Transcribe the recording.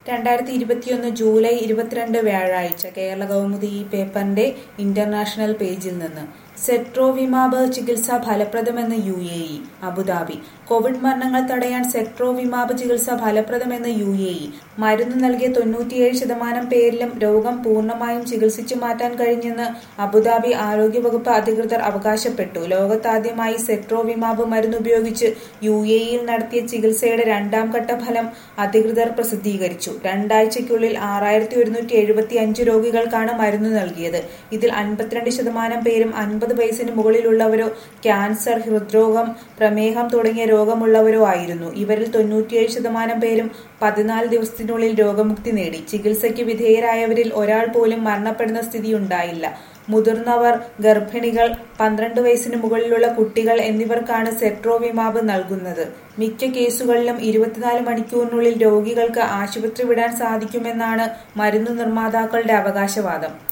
രണ്ടായിരത്തി ഇരുപത്തിയൊന്ന് ജൂലൈ ഇരുപത്തിരണ്ട് വ്യാഴാഴ്ച കേരള കൗമുദി ഈ പേപ്പറിന്റെ ഇന്റർനാഷണൽ പേജിൽ നിന്ന് സെട്രോവിമാബ് ചികിത്സ ഫലപ്രദമെന്ന് U A E Abu Dhabi Covid മരണങ്ങൾ തടയാൻ സെട്രോവിമാബ് ചികിത്സ ഫലപ്രദമെന്ന് യു എ ഇ മരുന്ന് നൽകിയ തൊണ്ണൂറ്റിയേഴ് ശതമാനം പേരിലും രോഗം പൂർണ്ണമായും ചികിത്സിച്ചു മാറ്റാൻ കഴിഞ്ഞെന്ന് അബുദാബി ആരോഗ്യവകുപ്പ് അധികൃതർ അവകാശപ്പെട്ടു ലോകത്താദ്യമായി സെട്രോവിമാബ് മരുന്ന് ഉപയോഗിച്ച് യു എ ഇയിൽ നടത്തിയ ചികിത്സയുടെ രണ്ടാം ഘട്ട ഫലം അധികൃതർ പ്രസിദ്ധീകരിച്ചു രണ്ടാഴ്ചയ്ക്കുള്ളിൽ ആറായിരത്തി ഒരുന്നൂറ്റി എഴുപത്തി അഞ്ച് രോഗികൾക്കാണ് മരുന്ന് നൽകിയത് ഇതിൽ അൻപത്തിരണ്ട് ശതമാനം പേരും അൻപത് വയസ്സിന് മുകളിലുള്ളവരോ ക്യാൻസർ ഹൃദ്രോഗം പ്രമേഹം തുടങ്ങിയ രോഗമുള്ളവരോ ആയിരുന്നു ഇവരിൽ തൊണ്ണൂറ്റിയേഴ് ശതമാനം പേരും പതിനാല് ദിവസത്തിനുള്ളിൽ രോഗമുക്തി നേടി ചികിത്സയ്ക്ക് വിധേയരായവരിൽ ഒരാൾ പോലും മരണപ്പെടുന്ന സ്ഥിതിയുണ്ടായില്ല മുതിർന്നവർ ഗർഭിണികൾ പന്ത്രണ്ട് വയസ്സിന് മുകളിലുള്ള കുട്ടികൾ എന്നിവർക്കാണ് സെട്രോവിമാബ് നൽകുന്നത് മിക്ക കേസുകളിലും ഇരുപത്തിനാല് മണിക്കൂറിനുള്ളിൽ രോഗികൾക്ക് ആശുപത്രി വിടാൻ സാധിക്കുമെന്നാണ് മരുന്ന് നിർമ്മാതാക്കളുടെ അവകാശവാദം